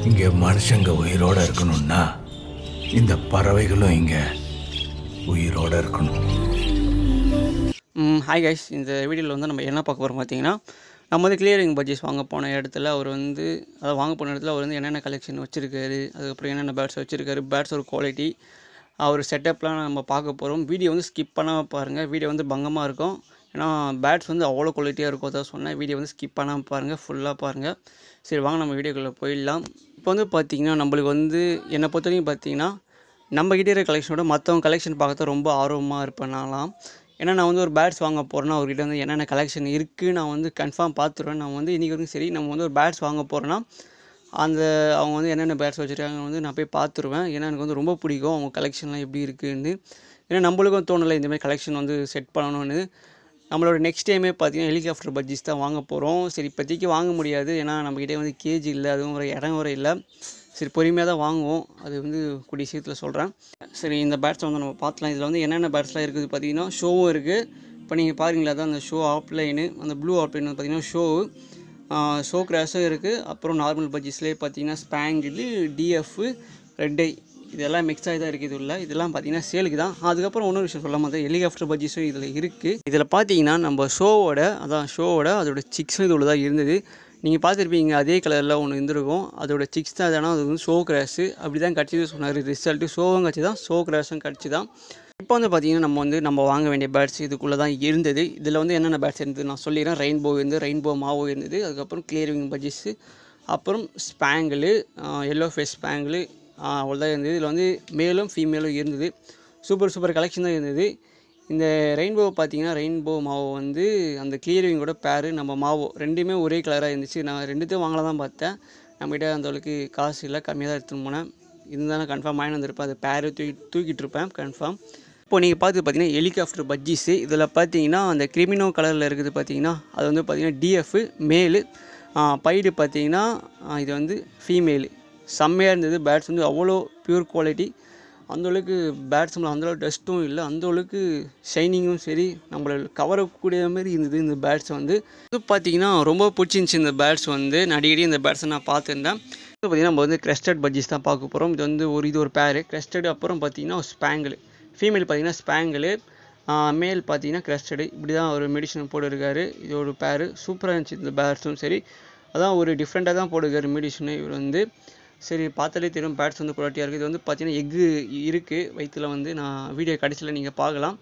இங்க மனுஷங்க உயிரோட இருக்கணும்னா இந்த பறவைகளும் இங்க உயிரோட இருக்கணும் ஹாய் கைஸ் இந்த வீடியோவில் வந்து நம்ம என்ன பார்க்க போகிறோம் பார்த்தீங்கன்னா நம்ம வந்து கிளியரிங் பட்ஜெட் வாங்க போன இடத்துல அவர் வந்து அதை வாங்க போன இடத்துல அவர் வந்து என்னென்ன கலெக்ஷன் வச்சுருக்காரு அதுக்கப்புறம் என்னென்ன பேட்ஸ் வச்சுருக்காரு பேட்ஸோட குவாலிட்டி அவர் செட்டப்லாம் நம்ம பார்க்க போகிறோம் வீடியோ வந்து ஸ்கிப் பண்ணாமல் பாருங்கள் வீடியோ வந்து பங்கமாக இருக்கும் ஏன்னா பேட்ஸ் வந்து அவ்வளோ குவாலிட்டியாக இருக்கும் அதான் சொன்னேன் வீடியோ வந்து ஸ்கிப் பண்ணாமல் பாருங்கள் ஃபுல்லாக பாருங்கள் சரி வாங்க நம்ம வீடியோக்குள்ளே போயிடலாம் இப்போ வந்து பார்த்தீங்கன்னா நம்மளுக்கு வந்து என்னை பொறுத்த வரைக்கும் பார்த்தீங்கன்னா நம்ம கிட்டே இருக்கிற கலெக்ஷனோட மற்றவங்க கலெக்ஷன் பார்க்கறது ரொம்ப ஆர்வமாக இருப்பேன் நான்லாம் ஏன்னா நான் வந்து ஒரு பேட்ஸ் வாங்க போகிறேன்னா அவர்கிட்ட வந்து என்னென்ன கலெக்ஷன் இருக்குது நான் வந்து கன்ஃபார்ம் பார்த்துருவேன் நான் வந்து இன்றைக்கி வரைக்கும் சரி நம்ம வந்து ஒரு பேட்ஸ் வாங்க போகிறேன்னா அந்த அவங்க வந்து என்னென்ன பேட்ஸ் வச்சுருக்காங்க வந்து நான் போய் பார்த்துருவேன் ஏன்னா எனக்கு வந்து ரொம்ப பிடிக்கும் அவங்க கலெக்ஷன்லாம் எப்படி இருக்குன்னு ஏன்னா நம்மளுக்கும் தோணலை இந்த மாதிரி கலெக்ஷன் வந்து செட் பண்ணணும்னு நம்மளோட நெக்ஸ்ட் டைமே பார்த்தீங்கன்னா ஹெலிகாப்டர் பட்ஜெட்ஸ் தான் வாங்க போகிறோம் சரி இப்போதைக்கு வாங்க முடியாது ஏன்னா நம்மக்கிட்டே வந்து கேஜி இல்லை அதுவும் ஒரு இடம் வர இல்லை சரி பொறுமையாக தான் வாங்குவோம் அது வந்து கூடிய சீக்கிரத்தில் சொல்கிறேன் சரி இந்த பேட்ஸை வந்து நம்ம பார்த்துலாம் இதில் வந்து என்னென்ன பேட்ஸ்லாம் இருக்குது பார்த்தீங்கன்னா ஷோவும் இருக்குது இப்போ நீங்கள் பாருங்களா தான் அந்த ஷோ ஆப்லைனு அந்த ப்ளூ ஆப்லைன் வந்து பார்த்தீங்கன்னா ஷோ ஷோ கிராஸும் இருக்குது அப்புறம் நார்மல் பட்ஜெட்ஸ்லேயே பார்த்தீங்கன்னா ஸ்பேங்கிள் டிஎஃப் ரெட் ஐ இதெல்லாம் மிக்ஸ் ஆகி தான் இருக்குது இது உள்ள இதெல்லாம் பார்த்தீங்கன்னா சேலுக்கு தான் அதுக்கப்புறம் இன்னொரு விஷயம் சொல்லாமல் தான் ஹெலிகாப்டர் பட்ஜெட்ஸும் இதில் இருக்குது இதில் பார்த்தீங்கன்னா நம்ம ஷோவோட அதான் ஷோவோட அதோட சிக்ஸும் இது உள்ள தான் இருந்தது நீங்கள் பார்த்துருப்பீங்க அதே கலரில் ஒன்று இருந்திருக்கும் அதோட சிக்ஸ் தான் எதனா அது வந்து ஷோ கிராஸு அப்படி தான் கிடச்சிது சொன்னார் ரிசல்ட்டு ஷோவும் கிடச்சி தான் ஷோ கிராஸும் கிடச்சி தான் இப்போ வந்து பார்த்தீங்கன்னா நம்ம வந்து நம்ம வாங்க வேண்டிய பேட்ஸ் இதுக்குள்ளே தான் இருந்தது இதில் வந்து என்னென்ன பேட்ஸ் இருந்தது நான் சொல்லிடுறேன் ரெயின்போ இருந்து ரெயின்போ மாவோ இருந்தது அதுக்கப்புறம் கிளியரிங் பட்ஜெட்ஸு அப்புறம் ஸ்பேங்கிள் எல்லோ ஃபேஸ் ஸ்பேங்கிள் அவ்வளோதான் இருந்தது இதில் வந்து மேலும் ஃபீமேலும் இருந்தது சூப்பர் சூப்பர் கலெக்ஷன் தான் இருந்தது இந்த ரெயின்போ பார்த்தீங்கன்னா ரெயின்போ மாவோ வந்து அந்த கிளியரிங்கோட பேரு நம்ம மாவோ ரெண்டுமே ஒரே கலராக இருந்துச்சு நான் ரெண்டுத்தையும் வாங்கலாம் தான் பார்த்தேன் நம்மகிட்ட அந்த அளவுக்கு காசு இல்லை கம்மியாக தான் எடுத்துன்னு போனேன் இருந்தால் நான் கன்ஃபார்ம் வாங்கி வந்திருப்பேன் அது பேரு தூக்கி தூக்கிட்டு இருப்பேன் கன்ஃபார்ம் இப்போ நீங்கள் பார்த்து பார்த்தீங்கன்னா ஹெலிகாப்டர் பட்ஜிஸு இதில் பார்த்தீங்கன்னா அந்த கிரிமினோ கலரில் இருக்குது பார்த்தீங்கன்னா அது வந்து பார்த்தீங்கன்னா டிஎஃப் மேலு பைடு பார்த்தீங்கன்னா இது வந்து ஃபீமேலு செம்மையாக இருந்தது பேட்ஸ் வந்து அவ்வளோ பியூர் குவாலிட்டி அந்தளவுக்கு பேட்ஸ் மேலே அந்தளவுக்கு டஸ்ட்டும் இல்லை அந்தளவுக்கு ஷைனிங்கும் சரி நம்மளை கவரக்கூடிய மாதிரி இருந்தது இந்த பேட்ஸ் வந்து இது பார்த்தீங்கன்னா ரொம்ப பிடிச்சிருந்துச்சி இந்த பேட்ஸ் வந்து நான் அடிக்கடி இந்த பேட்ஸை நான் பார்த்துருந்தேன் இது பார்த்தீங்கன்னா நம்ம வந்து கிரெஸ்டட் பட்ஜிஸ் தான் பார்க்க போகிறோம் இது வந்து ஒரு இது ஒரு பேரு கிரெஸ்டட் அப்புறம் பார்த்தீங்கன்னா ஸ்பேங்கிள் ஃபீமேல் பார்த்தீங்கன்னா ஸ்பேங்கிள் மேல் பார்த்தீங்கன்னா கிரெஸ்டடு இப்படி தான் ஒரு மெடிசன் போட்டுருக்காரு இது ஒரு பேரு சூப்பராக இருந்துச்சு இந்த பேட்ஸும் சரி அதான் ஒரு டிஃப்ரெண்ட்டாக தான் போட்டுருக்காரு மெடிசனு இவர் வந்து சரி பார்த்தாலே தெரியும் பேட்ஸ் வந்து குவாலிட்டியாக இருக்குது இது வந்து பார்த்தீங்கன்னா எக்கு இருக்குது வயிற்றில் வந்து நான் வீடியோ கடைசியில் நீங்கள் பார்க்கலாம்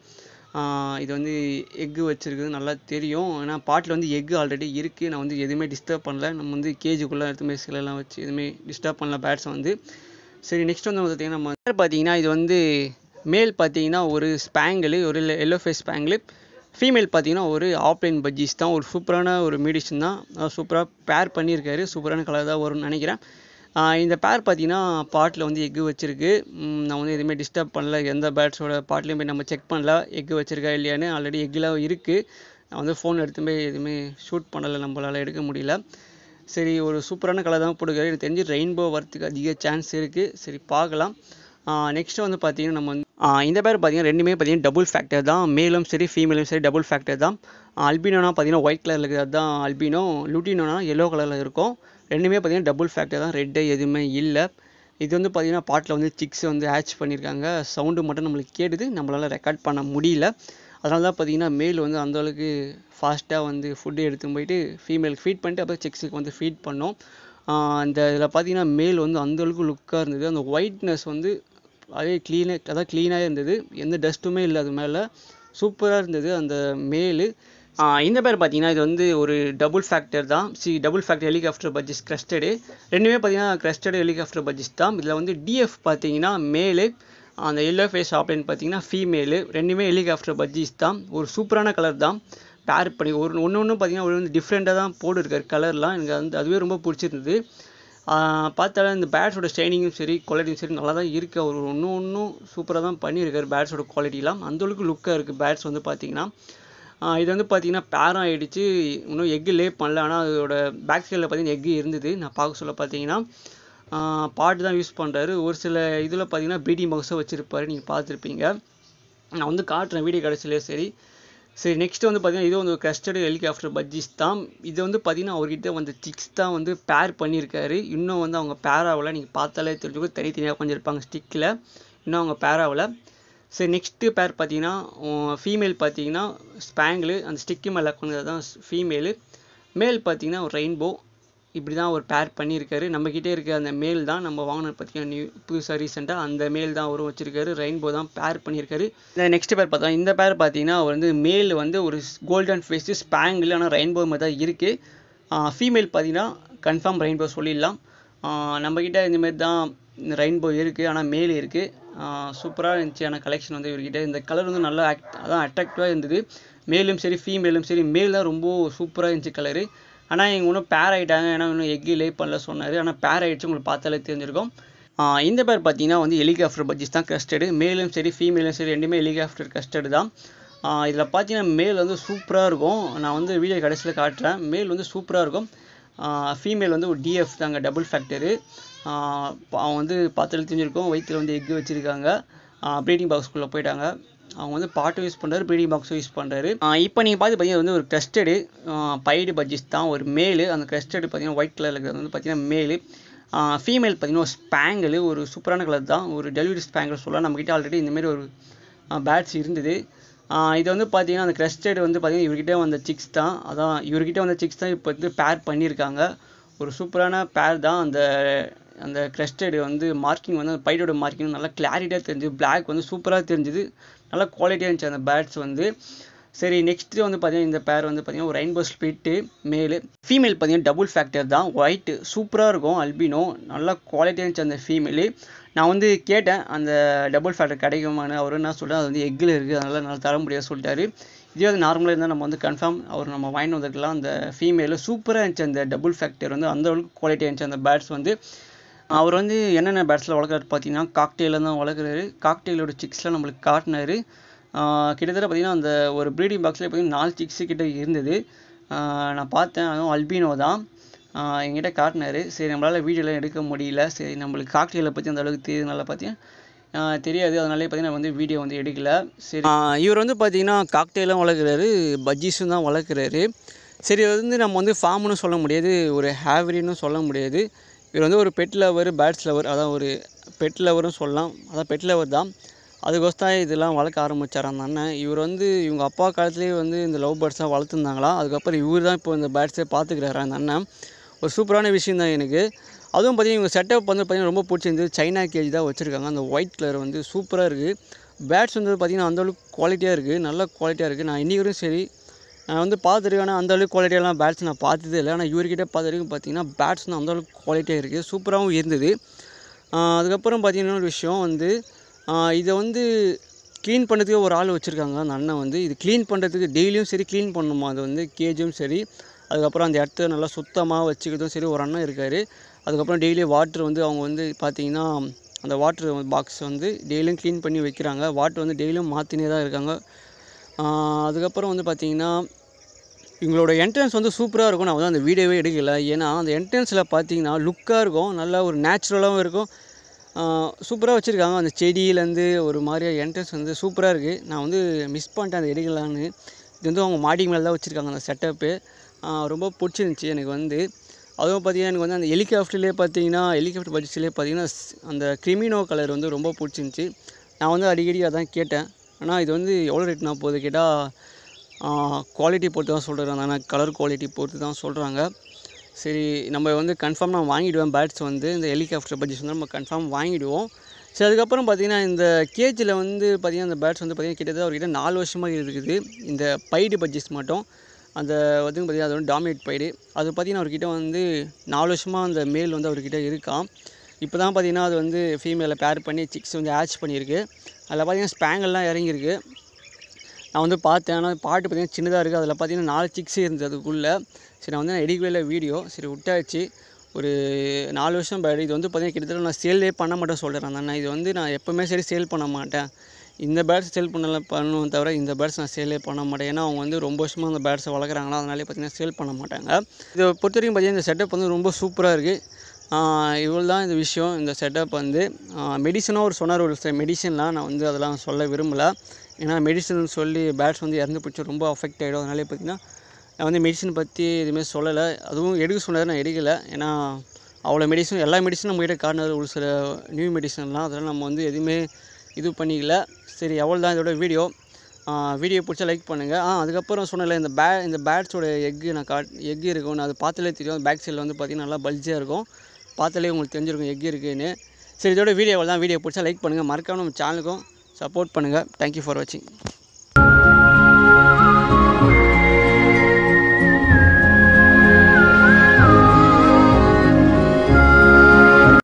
இது வந்து எக்கு வச்சுருக்குது நல்லா தெரியும் ஏன்னா பாட்டில் வந்து எக்கு ஆல்ரெடி இருக்குது நான் வந்து எதுவுமே டிஸ்டர்ப் பண்ணல நம்ம வந்து கேஜுக்குள்ளே எடுத்துமே சிலெல்லாம் வச்சு எதுவுமே டிஸ்டர்ப் பண்ணல பேட்ஸை வந்து சரி நெக்ஸ்ட் வந்து பார்த்தீங்கன்னா நம்ம பார்த்தீங்கன்னா இது வந்து மேல் பார்த்தீங்கன்னா ஒரு ஸ்பேங்கிள் ஒரு எல்லோ ஃபேஸ் ஸ்பேங்கிள் ஃபீமேல் பார்த்தீங்கன்னா ஒரு ஆப்லைன் பஜ்ஜிஸ் தான் ஒரு சூப்பரான ஒரு மெடிசன் தான் சூப்பராக பேர் பண்ணியிருக்காரு சூப்பரான கலர் தான் வரும்னு நினைக்கிறேன் இந்த பேர் பார்த்தீங்கன்னா பாட்டில் வந்து எக்கு வச்சுருக்கு நான் வந்து எதுவுமே டிஸ்டர்ப் பண்ணல எந்த பேட்ஸோட பாட்லேயும் போய் நம்ம செக் பண்ணல எக்கு வச்சுருக்கா இல்லையான்னு ஆல்ரெடி எக்குலாம் இருக்குது நான் வந்து ஃபோன் எடுத்து போய் எதுவுமே ஷூட் பண்ணலை நம்மளால் எடுக்க முடியல சரி ஒரு சூப்பரான கலர் தான் போட்டுக்காரு எனக்கு தெரிஞ்சு ரெயின்போ வரத்துக்கு அதிக சான்ஸ் இருக்குது சரி பார்க்கலாம் நெக்ஸ்ட்டு வந்து பார்த்தீங்கன்னா நம்ம வந்து இந்த பேர் பார்த்தீங்கன்னா ரெண்டுமே பார்த்தீங்கன்னா டபுள் ஃபேக்டர் தான் மேலும் சரி ஃபீமேலும் சரி டபுள் ஃபேக்டர் தான் அல்பினோனா பார்த்தீங்கன்னா ஒயிட் கலரில் இருக்கிறது தான் அல்பினோ லுட்டினோனா எல்லோ கலரில் இருக்கும் ரெண்டுமே பார்த்தீங்கன்னா டபுள் ஃபேக்டர் தான் ரெட்டு எதுவுமே இல்லை இது வந்து பார்த்தீங்கன்னா பாட்டில் வந்து சிக்ஸ் வந்து ஹேட்ச் பண்ணியிருக்காங்க சவுண்டு மட்டும் நம்மளுக்கு கேட்டுது நம்மளால் ரெக்கார்ட் பண்ண முடியல அதனால தான் பார்த்தீங்கன்னா மேல் வந்து அந்தளவுக்கு ஃபாஸ்ட்டாக வந்து ஃபுட்டு எடுத்துன்னு போயிட்டு ஃபீமேலுக்கு ஃபீட் பண்ணிட்டு அப்புறம் சிக்ஸுக்கு வந்து ஃபீட் பண்ணோம் அந்த இதில் பார்த்தீங்கன்னா மேல் வந்து அந்தளவுக்கு லுக்காக இருந்தது அந்த ஒயிட்னஸ் வந்து அதே க்ளீனாக அதான் க்ளீனாக இருந்தது எந்த டஸ்ட்டுமே இல்லை அது மேலே சூப்பராக இருந்தது அந்த மேலு இந்த பேர் பார்த்தீங்கன்னா இது வந்து ஒரு டபுள் ஃபேக்டர் தான் C double factor helicopter budgies crested ரெண்டுமே பார்த்தீங்கன்னா கிரஸ்டடு ஹெலிகாப்டர் பட்ஜெஸ் தான் இதில் வந்து டிஎஃப் பார்த்தீங்கன்னா மேலு அந்த எல்லோ ஃபேஸ் ஆப்லைன் பார்த்தீங்கன்னா ஃபீமேலு ரெண்டுமே ஹெலிகாப்டர் பட்ஜிஸ் தான் ஒரு சூப்பரான கலர் தான் பேர் பண்ணி ஒரு ஒன்று ஒன்று பார்த்தீங்கன்னா ஒரு வந்து டிஃப்ரெண்ட்டாக தான் போட்டுருக்காரு கலர்லாம் எனக்கு வந்து அதுவே ரொம்ப பிடிச்சிருந்தது பார்த்தாலும் இந்த பேட்ஸோட ஷைனிங்கும் சரி குவாலிட்டியும் சரி நல்லா தான் இருக்குது அவர் ஒன்று ஒன்றும் சூப்பராக தான் பண்ணியிருக்காரு பேட்ஸோட குவாலிட்டிலாம் அந்தளவுக்கு லுக்காக இருக்குது பேட்ஸ் வந்து பார்த்தீங்கன்னா இது வந்து பார்த்தீங்கன்னா பேரம் ஆகிடுச்சு இன்னும் எக்கு லே பண்ணல ஆனால் அதோட பேக் சைடில் பார்த்தீங்கன்னா எக்கு இருந்தது நான் பார்க்க சொல்ல பார்த்தீங்கன்னா பாட்டு தான் யூஸ் பண்ணுறாரு ஒரு சில இதில் பார்த்தீங்கன்னா ப்ரீடிங் பாக்ஸை வச்சுருப்பாரு நீங்கள் பார்த்துருப்பீங்க நான் வந்து காட்டுறேன் வீடியோ கடைசியிலே சரி சரி நெக்ஸ்ட் வந்து பார்த்தீங்கன்னா இது வந்து கஸ்டர்டு ஹெலிகாப்டர் பஜ்ஜிஸ் தான் இது வந்து பார்த்தீங்கன்னா அவர்கிட்ட வந்து சிக்ஸ் தான் வந்து பேர் பண்ணியிருக்காரு இன்னும் வந்து அவங்க பேராவில் நீங்கள் பார்த்தாலே தெரிஞ்சுக்கும் தனித்தனியாக கொஞ்சம் இருப்பாங்க ஸ்டிக்கில் இன்னும் அவங்க பேராவில் சரி நெக்ஸ்ட்டு பேர் பார்த்தீங்கன்னா ஃபீமேல் பார்த்தீங்கன்னா ஸ்பேங்கிள் அந்த ஸ்டிக்கு மேலே கொஞ்சம் தான் ஃபீமேலு மேல் பார்த்தீங்கன்னா ஒரு ரெயின்போ இப்படி தான் ஒரு பேர் பண்ணியிருக்காரு நம்மக்கிட்டே இருக்க அந்த மேல் தான் நம்ம வாங்கினது பார்த்தீங்கன்னா நியூ புதுசாக ரீசெண்டாக அந்த மேல் தான் அவரும் வச்சிருக்காரு ரெயின்போ தான் பேர் பண்ணியிருக்காரு இந்த நெக்ஸ்ட் பேர் பார்த்தா இந்த பேர் பார்த்தீங்கன்னா அவர் வந்து மேல் வந்து ஒரு கோல்டன் ஃபேஸு ஸ்பேங்கிள் ஆனால் ரெயின்போ மாதிரி தான் இருக்குது ஃபீமேல் பார்த்தீங்கன்னா கன்ஃபார்ம் ரெயின்போ சொல்லிடலாம் நம்மக்கிட்ட இந்தமாரி தான் ரெயின்போ இருக்குது ஆனால் மேல் இருக்குது சூப்பராக இருந்துச்சு ஆனால் கலெக்ஷன் வந்து இவர்கிட்ட இந்த கலர் வந்து நல்லா ஆக்ட் அதான் அட்ராக்டிவாக இருந்தது மேலும் சரி ஃபீமேலும் சரி மேல் தான் ரொம்ப சூப்பராக இருந்துச்சு கலரு ஆனால் இவங்க இன்னும் பேர் ஆகிட்டாங்க ஏன்னா இன்னும் எக்கு லே பண்ணல சொன்னார் ஆனால் பேர் ஆகிடுச்சு உங்களுக்கு பார்த்தாலே தெரிஞ்சிருக்கும் ஆஹ் இந்த பேர் பார்த்தீங்கன்னா வந்து ஹெலிகாப்டர் பட்ஜெட் தான் கஸ்டர்டு மேலும் சரி ஃபீமேலும் சரி ரெண்டுமே ஹெலிகாப்டர் கஸ்டர்டு தான் இதில் பார்த்தீங்கன்னா மேல் வந்து சூப்பராக இருக்கும் நான் வந்து வீடியோ கடைசியில் காட்டுறேன் மேல் வந்து சூப்பராக இருக்கும் ஃபீமேல் வந்து ஒரு டிஎஃப் தாங்க டபுள் ஃபேக்டரு அவன் வந்து பார்த்தாலே தெரிஞ்சிருக்கும் வயிற்றில் வந்து எக்கு வச்சுருக்காங்க ப்ரீடிங் பாக்ஸ்குள்ளே போயிட்டாங்க அவங்க வந்து பாட்டும் யூஸ் பண்ணுறாரு ப்ரீடிங் பாக்ஸும் யூஸ் பண்ணுறாரு இப்போ நீங்கள் பார்த்து பார்த்தீங்கன்னா வந்து ஒரு கிரஸ்டடு பைடு பட்ஜெட் தான் ஒரு மேலு அந்த கிரஸ்டடு பார்த்தீங்கன்னா ஒயிட் கலரில் இருக்கிறது வந்து பார்த்தீங்கன்னா மேலு ஃபீமேல் பார்த்தீங்கன்னா ஒரு ஸ்பேங்கிள் ஒரு சூப்பரான கலர் தான் ஒரு டெலிவரி ஸ்பேங்கிள் சொல்லலாம் நம்மக்கிட்ட ஆல்ரெடி இந்தமாரி ஒரு பேட்ஸ் இருந்தது ஆஹ் இது வந்து பார்த்தீங்கன்னா அந்த கிரஸ்டட் வந்து பார்த்தீங்கன்னா இவர்கிட்ட வந்த சிக்ஸ் தான் அதான் இவர்கிட்ட வந்த சிக்ஸ் தான் இப்போ வந்து பேர் பண்ணியிருக்காங்க ஒரு சூப்பரான பேர் தான் அந்த அந்த கிரஸ்டட் வந்து மார்க்கிங் வந்து அந்த பைட்டோட மார்க்கிங் நல்லா கிளாரிட்டியாக தெரிஞ்சு Black வந்து சூப்பராக தெரிஞ்சுது நல்லா குவாலிட்டியாக இருந்துச்சு அந்த பேட்ஸ் வந்து சரி நெக்ஸ்ட் வந்து பார்த்தீங்கன்னா இந்த பேர் வந்து பார்த்தீங்கன்னா ஒரு ரெயின்போ ஸ்பிட்டு மேலு ஃபீமேல் பார்த்தீங்கன்னா டபுள் ஃபேக்டர் தான் ஒயிட்டு சூப்பராக இருக்கும் அல்பினோ நல்லா குவாலிட்டியாக இருந்துச்சு அந்த ஃபீமேலு நான் வந்து கேட்டேன் அந்த டபுள் ஃபேக்டர் கிடைக்குமான்னு அவர் என்ன சொல்றாரு அது வந்து எக்கில் இருக்குது அதனால் என்னால் தர முடியாது சொல்லிட்டாரு இதே வந்து நார்மலாக இருந்தால் நம்ம வந்து கன்ஃபார்ம் அவர் நம்ம வாங்கிட்டு வந்துருக்கலாம் அந்த ஃபீமேலு சூப்பராக இருந்துச்சு அந்த டபுள் ஃபேக்டர் வந்து அந்த அளவுக்கு குவாலிட்டியாக இருந்துச்சு அந்த பேட்ஸ் வந்து அவர் வந்து என்னென்ன பேட்ஸில் வளர்க்குறாரு பார்த்தீங்கன்னா காக்டெயிலில் தான் வளர்க்குறாரு காக்டெயிலோட சிக்ஸ்லாம் நம்மளுக்கு காட்டினாரு கிட்டத்தட்ட பார்த்தீங்கன்னா அந்த ஒரு ப்ரீடிங் பாக்ஸில் பார்த்தீங்கன்னா நாலு சிக்ஸு கிட்ட இருந்தது ஆஹ் நான் பார்த்தேன் அதுவும் அல்பினோ தான் ஆஹ் என்கிட்ட காட்டினாரு சரி நம்மளால் வீடியோலாம் எடுக்க முடியல சரி நம்மளுக்கு காக்டெயிலை பற்றி அந்த அளவுக்கு தெரியுதுனால பார்த்தீங்கன்னா தெரியாது அதனாலே பார்த்தீங்கன்னா வந்து வீடியோ வந்து எடுக்கல சரி இவர் வந்து பார்த்தீங்கன்னா காக்டெயிலும் வளர்க்குறாரு பஜ்ஜீஸும் தான் வளர்க்குறாரு சரி இது வந்து நம்ம வந்து ஃபார்ம்னு சொல்ல முடியாது ஒரு ஹேவரின்னு சொல்ல முடியாது இவர் வந்து ஒரு பெட் லவர் பேட்ஸ் லவர் அதான் ஒரு பெட் லவரும் சொல்லலாம் அதான் பெட் லவர் தான் அதுக்கோசம் இதெல்லாம் வளர்க்க ஆரம்பிச்சார் அந்த அண்ணன் இவர் வந்து இவங்க அப்பா காலத்துலேயே வந்து இந்த லவ் பேர்ட்ஸாக வளர்த்துருந்தாங்களாம் அதுக்கப்புறம் இவர் தான் இப்போ இந்த பேர்ட்ஸை பார்த்துக்கிறாரு அந்த அண்ணன் ஒரு சூப்பரான விஷயம் தான் எனக்கு அதுவும் பார்த்தீங்கன்னா இவங்க செட்டப் வந்து பார்த்தீங்கன்னா ரொம்ப பிடிச்சிருந்தது சைனா கேஜ் தான் வச்சுருக்காங்க அந்த ஒயிட் கலர் வந்து சூப்பராக இருக்குது பேட்ஸ் வந்து பார்த்தீங்கன்னா அந்தளவுக்கு குவாலிட்டியாக இருக்குது நல்ல குவாலிட்டியாக இருக்குது நான் இன்றைக்கி வரையும் சரி நான் வந்து பார்த்துருக்கேன் ஆனால் அந்தளவுக்கு குவாலிட்டியெல்லாம் பேட்ஸ் நான் பார்த்ததே இல்லை ஆனால் இவர்கிட்ட பார்த்த வரைக்கும் பார்த்தீங்கன்னா பேட்ஸ் வந்து அந்தளவுக்கு குவாலிட்டியாக இருக்குது சூப்பராகவும் இருந்தது ஆஹ் அதுக்கப்புறம் பார்த்தீங்கன்னா ஒரு விஷயம் வந்து ஆஹ் இதை வந்து க்ளீன் பண்ணுறதுக்கு ஒரு ஆள் வச்சுருக்காங்க அந்த அண்ணன் வந்து இது க்ளீன் பண்ணுறதுக்கு டெய்லியும் சரி க்ளீன் பண்ணணுமா அது வந்து கேஜும் சரி அதுக்கப்புறம் அந்த இடத்த நல்லா சுத்தமாக வச்சுக்கிறதும் சரி ஒரு அண்ணன் இருக்கார் அதுக்கப்புறம் டெய்லி வாட்ரு வந்து அவங்க வந்து பார்த்தீங்கன்னா அந்த வாட்ரு பாக்ஸ் வந்து டெய்லியும் க்ளீன் பண்ணி வைக்கிறாங்க வாட்ரு வந்து டெய்லியும் மாற்றினே தான் இருக்காங்க ஆஹ் அதுக்கப்புறம் வந்து பார்த்தீங்கன்னா இவங்களோட என்ட்ரன்ஸ் வந்து சூப்பராக இருக்கும் நான் வந்து அந்த வீடியோவே எடுக்கல ஏன்னா அந்த என்ட்ரன்ஸில் பார்த்தீங்கன்னா லுக்காக இருக்கும் நல்லா ஒரு நேச்சுரலாகவும் இருக்கும் சூப்பராக வச்சுருக்காங்க அந்த செடியிலேருந்து ஒரு மாதிரியா என்ட்ரன்ஸ் வந்து சூப்பராக இருக்குது நான் வந்து மிஸ் பண்ணிட்டேன் அதை எடுக்கலான்னு இது வந்து அவங்க மாடி மேலே தான் வச்சுருக்காங்க அந்த செட்டப்பு ரொம்ப பிடிச்சிருந்துச்சி எனக்கு வந்து அதுவும் பார்த்தீங்கன்னா எனக்கு வந்து அந்த ஹெலிகாப்டர்லேயே பார்த்தீங்கன்னா ஹெலிகாப்டர் பட்ஜெட்லேயே பார்த்தீங்கன்னா ஸ்- அந்த கிரிமினோ கலர் வந்து ரொம்ப பிடிச்சிருந்துச்சி நான் வந்து அடிக்கடி அதான் கேட்டேன் ஆனால் இது வந்து எவ்வளோ ரேட்னா போகுது கேட்டால் குவாலிட்டி பொறுத்து தான் சொல்கிறாங்க ஆனால் கலர் குவாலிட்டி பொறுத்து தான் சொல்கிறாங்க சரி நம்ம வந்து கன்ஃபார்ம் நான் வாங்கிடுவேன் பேட்ஸ் வந்து இந்த ஹெலிகாப்டர் பட்ஜெட் வந்து நம்ம கன்ஃபார்ம் வாங்கிடுவோம் சரி அதுக்கப்புறம் பார்த்தீங்கன்னா இந்த கேஜில் வந்து பார்த்தீங்கன்னா அந்த பேட்ஸ் வந்து பார்த்தீங்கன்னா கிட்டத்தட்ட அவர்கிட்ட நாலு வருஷமாக இருக்குது இந்த பைடு பட்ஜெட்ஸ் மட்டும் அந்த வந்து பார்த்தீங்கன்னா அது வந்து டாமினேட் பைடு அது பார்த்தீங்கன்னா அவர்கிட்ட வந்து நாலு வருஷமாக அந்த மேல் வந்து அவர்கிட்ட இருக்கான் இப்போ தான் பார்த்தீங்கன்னா அது வந்து ஃபீமேலை பேர் பண்ணி சிக்ஸ் வந்து ஆச் பண்ணியிருக்கு அதில் பார்த்தீங்கன்னா ஸ்பேங்கெல்லாம் இறங்கியிருக்கு நான் வந்து பார்த்தேன் ஆனால் பாட்டு பார்த்தீங்கன்னா சின்னதாக இருக்குது அதில் பார்த்தீங்கன்னா நாலு சிக்ஸ் இருந்தது அதுக்குள்ளே சரி நான் வந்து நான் எடுக்கவே இல்லை வீடியோ சரி விட்டாச்சு ஒரு நாலு வருஷம் பேட் இது வந்து பார்த்தீங்கன்னா கிட்டத்தட்ட நான் சேலே பண்ண மாட்டேன் சொல்கிறேன் நான் இது வந்து நான் எப்போவுமே சரி சேல் பண்ண மாட்டேன் இந்த பேட்ஸ் சேல் பண்ணல பண்ணுவேன் தவிர இந்த பேட்ஸ் நான் சேலே பண்ண மாட்டேன் ஏன்னா அவங்க வந்து ரொம்ப வருஷமாக அந்த பேட்ஸை வளர்க்குறாங்களா அதனாலே பார்த்தீங்கன்னா சேல் பண்ண மாட்டாங்க இதை பொறுத்த வரைக்கும் பார்த்தீங்கன்னா இந்த செட்டப் வந்து ரொம்ப சூப்பராக இருக்குது இவ்வளோ தான் இந்த விஷயம் இந்த செட்டப் வந்து மெடிசனும் ஒரு சொன்னார் ஒரு மெடிசன்லாம் நான் வந்து அதெல்லாம் சொல்ல விரும்பலை ஏன்னா மெடிசன் சொல்லி பேட்ஸ் வந்து இறந்து போச்சு ரொம்ப அஃபெக்ட் ஆகிடும் அதனாலே பார்த்தீங்கன்னா நான் வந்து மெடிசன் பற்றி எதுவுமே சொல்லலை அதுவும் எடுக்க சொன்னதை நான் எடுக்கலை ஏன்னா அவ்வளோ மெடிசன் எல்லா மெடிசனும் நம்ம கிட்ட காட்டினது ஒரு சில நியூ மெடிசன்லாம் அதெல்லாம் நம்ம வந்து எதுவுமே இது பண்ணிக்கல சரி எவ்வளோ தான் இதோட வீடியோ வீடியோ பிடிச்சா லைக் பண்ணுங்கள் ஆ அதுக்கப்புறம் சொன்னல இந்த பே இந்த பேட்ஸோட எக்கு நான் காட் எக் இருக்கும் நான் அது பார்த்தாலே தெரியும் பேக் சைடில் வந்து பார்த்திங்கன்னா நல்லா பல்ஜியாக இருக்கும் பார்த்தாலே உங்களுக்கு தெரிஞ்சிருக்கும் எக் இருக்குன்னு சரி இதோட வீடியோ தான் வீடியோ பிடிச்சா லைக் பண்ணுங்கள் மறக்காம நம்ம சேனலுக்கும் சப்போர்ட் பண்ணுங்கள் தேங்க்யூ ஃபார் வாட்சிங்